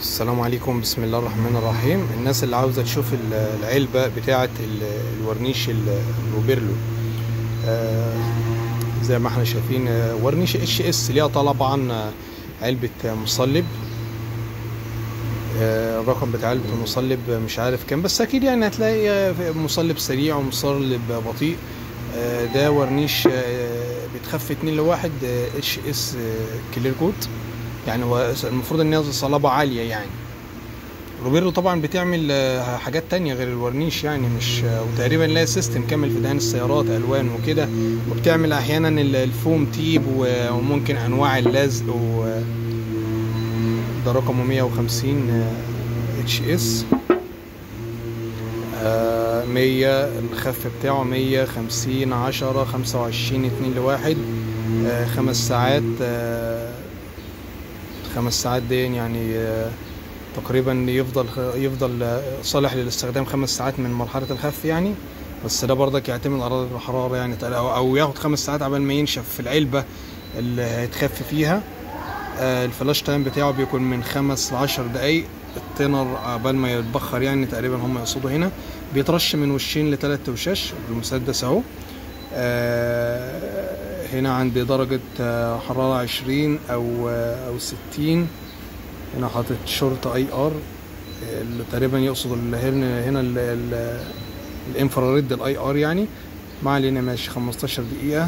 السلام عليكم بسم الله الرحمن الرحيم الناس اللي عاوزة تشوف ال- العلبة بتاعة ال- الورنيش ال- الروبيرلو آه، زي ما احنا شايفين آه، ورنيش اتش اس ليها طبعا آه، علبة آه، مصلب آه، الرقم بتاع علبة المصلب مش عارف كام بس اكيد يعني هتلاقي آه، في مصلب سريع ومصلب بطيء آه، ده ورنيش آه، بيتخفى اتنين لواحد اتش اس كلير كوت يعني هو المفروض ان هي صلابة عالية يعني روبيرو طبعا بتعمل آه، حاجات تانية غير الورنيش يعني مش آه، وتقريبا لها سيستم كامل في دهان السيارات الوان وكده وبتعمل احيانا ال- الفوم تيب و- وممكن انواع اللزق و ده رقمه 150 اتش اس 100 الخف بتاعه 150 10 25 2 لواحد آه، خمس ساعات آه، خمس ساعات دي يعني آه، تقريبا يفضل يفضل آه، صالح للاستخدام خمس ساعات من مرحلة الخف يعني بس ده برضك يعتمد على درجة الحرارة يعني أو أو ياخد خمس ساعات عبال ما ينشف في العلبة اللي هيتخف فيها آه، الفلاش تايم بتاعه بيكون من خمس لعشر دقايق التنر عبال ما يتبخر يعني تقريبا هم يقصدوا هنا بيترش من وشين لتلات وشاش بالمسدس اهو آه، هنا عندي درجة آه، حرارة عشرين أو آه، أو ستين هنا حاطط شورت اي ار اللي تقريبا يقصد ال- هنا هنا ال- ال- الانفراريد الاي ار يعني ما علينا ماشي 15 دقيقة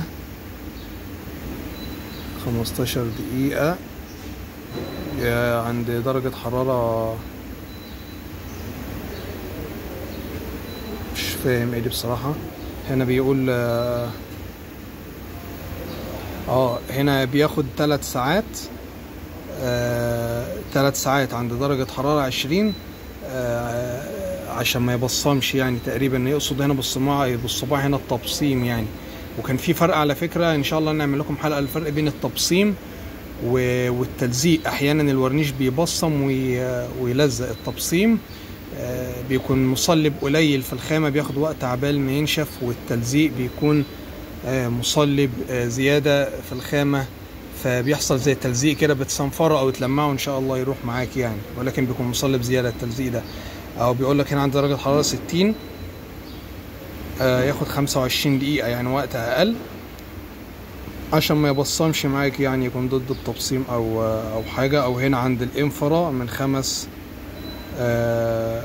15 دقيقة يا عند درجة حرارة مش فاهم ايه دي بصراحة هنا بيقول اه آه، هنا بياخد ثلاث ساعات آه، ثلاث ساعات عند درجة حرارة عشرين آه، عشان ما يبصمش يعني تقريبا يقصد هنا بالصباع بالصباع هنا التبصيم يعني وكان في فرق على فكرة ان شاء الله نعمل لكم حلقة الفرق بين التبصيم و- والتلزيق احيانا الورنيش بيبصم وي- ويلزق التبصيم آه، بيكون مصلب قليل في الخامة بياخد وقت عبال ما ينشف والتلزيق بيكون آه، مصلب آه، زيادة في الخامة فبيحصل زي تلزيق كده بتصنفره او تلمعه ان شاء الله يروح معاك يعني ولكن بيكون مصلب زيادة التلزيق ده او بيقول لك هنا عند درجة حرارة 60 آه، ياخد 25 دقيقة يعني وقت اقل عشان ما يبصمش معاك يعني يكون ضد التبصيم او او حاجة او هنا عند الانفرا من خمس آه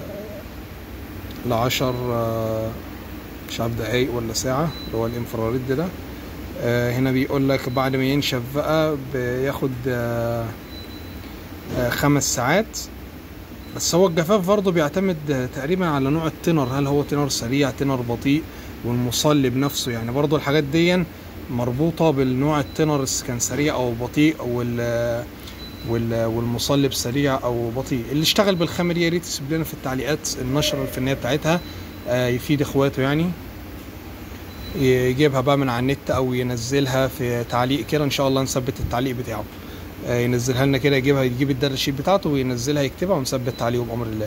لعشر آه مش عارف دقايق ولا ساعة اللي هو الانفراريد ده آه هنا بيقول لك بعد ما ينشف بقى بياخد آه آه خمس ساعات بس هو الجفاف برضه بيعتمد آه، تقريبا على نوع التنر هل هو تنر سريع تنر بطيء والمصلب نفسه يعني برضه الحاجات دي مربوطة بالنوع التنر إذا كان سريع أو بطيء وال وال- والمصلب سريع او بطيء اللي اشتغل بالخامه دي يا ريت يسيب لنا في التعليقات النشره الفنيه بتاعتها آه، يفيد اخواته يعني يجيبها بقى من على النت او ينزلها في تعليق كده ان شاء الله نثبت التعليق بتاعه آه، ينزلها لنا كده يجيبها يجيب الداتا شيت بتاعته وينزلها يكتبها ونثبت تعليقه بامر الله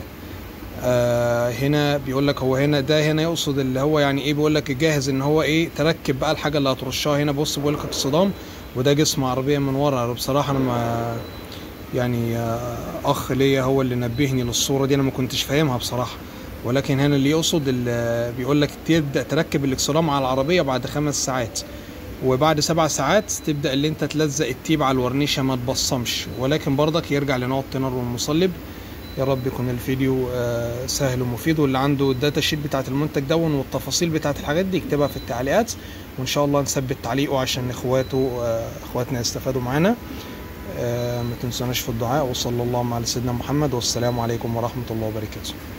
آه هنا بيقول لك هو هنا ده هنا يقصد اللي هو يعني ايه بيقول لك جاهز ان هو ايه تركب بقى الحاجه اللي هترشها هنا بص بيقول لك الصدام وده جسم عربيه من ورا بصراحه انا ما يعني آه، اخ ليا هو اللي نبهني للصوره دي انا ما كنتش فاهمها بصراحه ولكن هنا اللي يقصد اللي بيقول لك تبدا تركب الاكسرام على العربيه بعد خمس ساعات وبعد سبع ساعات تبدا اللي انت تلزق التيب على الورنيشه ما تبصمش ولكن برضك يرجع لنوع التنر والمصلب يا رب يكون الفيديو آه، سهل ومفيد واللي عنده الداتا شيت بتاعت المنتج دون والتفاصيل بتاعت الحاجات دي يكتبها في التعليقات وان شاء الله نثبت تعليقه عشان اخواته آه، اخواتنا يستفادوا معانا آه، ما تنسوناش في الدعاء وصلى الله على سيدنا محمد والسلام عليكم ورحمة الله وبركاته